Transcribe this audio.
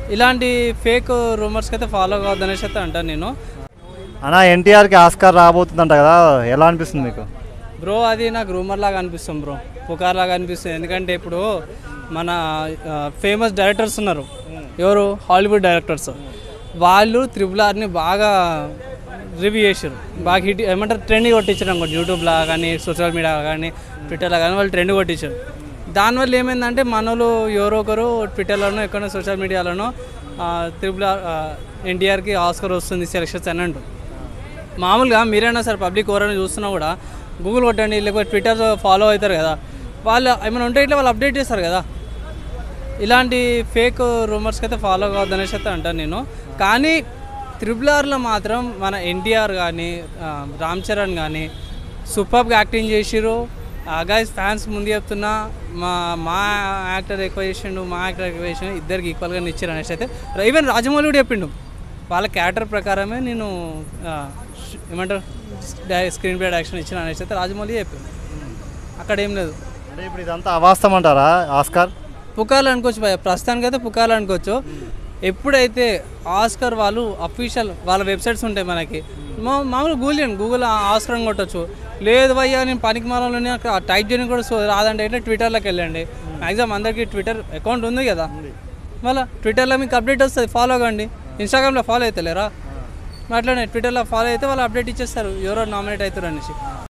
ఇలాంటి ఫేక్ రూమర్స్కి అయితే ఫాలో కావద్దు అనేసి అయితే అంటాను నేను అన్న ఎన్టీఆర్కి ఆస్కార్ రాబోతుందంట కదా ఎలా అనిపిస్తుంది మీకు బ్రో అది నాకు రూమర్ లాగా అనిపిస్తుంది బ్రో పుకార్ లాగా అనిపిస్తుంది ఎందుకంటే ఇప్పుడు మన ఫేమస్ డైరెక్టర్స్ ఉన్నారు ఎవరు హాలీవుడ్ డైరెక్టర్స్ వాళ్ళు త్రిబుల్ ఆర్ని బాగా రివ్యూ చేశారు బాగా హిట్ ఏమంటారు ట్రెండ్ కొట్టించారు అనుకోండి యూట్యూబ్లో కానీ సోషల్ మీడియా కానీ ట్విట్టర్లో కానీ వాళ్ళు ట్రెండ్ కొట్టించారు దానివల్ల ఏమైందంటే మనలో ఎవరో ఒకరు ట్విట్టర్లోనో ఎక్కడో సోషల్ మీడియాలోనో త్రిబుల్ ఆర్ ఎన్టీఆర్కి ఆస్కర్ వస్తుంది సెలక్షన్స్ అని అంటారు మామూలుగా మీరైనా సరే పబ్లిక్ ఎవరైనా చూస్తున్నా కూడా గూగుల్ కొట్టండి లేకపోతే ట్విట్టర్ ఫాలో అవుతారు కదా వాళ్ళు ఏమైనా ఉంటే ఇట్లా వాళ్ళు అప్డేట్ చేస్తారు కదా ఇలాంటి ఫేక్ రూమర్స్కి అయితే ఫాలో కావద్దు అనేసి అయితే అంటాను నేను కానీ త్రిబుల్ ఆర్లో మాత్రం మన ఎన్టీఆర్ కానీ రామ్ చరణ్ కానీ సూపర్గా యాక్టింగ్ చేసిరు గైస్ ఫ్యాన్స్ ముందు చెప్తున్నా మా మా యాక్టర్ ఎక్కువ చేసిండు మా యాక్టర్ ఎక్కువ చేసిండు ఇద్దరికి ఈక్వల్గా ఇచ్చారు అనేసి అయితే ఈవెన్ రాజమౌళి కూడా చెప్పిండు వాళ్ళ క్యారెక్టర్ ప్రకారమే నేను ఆ, ష్- ఏమంటారు డై- స్క్రీన్ ప్లే డైరెక్షన్ ఇచ్చిన అనేసి అయితే రాజమౌళి చెప్పిండు అక్కడ ఏం లేదు అంటే ఇప్పుడు ఇదంతా అవాస్తవం అంటారా ఆస్కార్ పుకార్లు అనుకోవచ్చు భయ ప్రస్తుతానికి అయితే పుకార్లు అనుకోవచ్చు ఎప్పుడైతే ఆస్కర్ వాళ్ళు అఫీషియల్ వాళ్ళ వెబ్సైట్స్ ఉంటాయి మనకి మా- మామూలు గూగుల్ చేయండి గూగుల్ ఆస్కర్ అని కొట్టచ్చు లేదు భయ్యా నేను పనికి మాలని అక్కడ టైప్ చేయడానికి కూడా సో- రాదంటే అయితే ట్విట్టర్లోకి వెళ్ళండి మ్యాక్సిమం అందరికీ ట్విట్టర్ అకౌంట్ ఉంది కదా మళ్ళీ ట్విట్టర్లో మీకు అప్డేట్ వస్తుంది ఫాలో కండి ఇన్స్టాగ్రామ్లో ఫాలో అవుతలేరా అట్లనే ట్విట్టర్లో ఫాలో అయితే వాళ్ళు అప్డేట్ ఇచ్చేస్తారు ఎవరో నామినేట్ అవుతారు అనేసి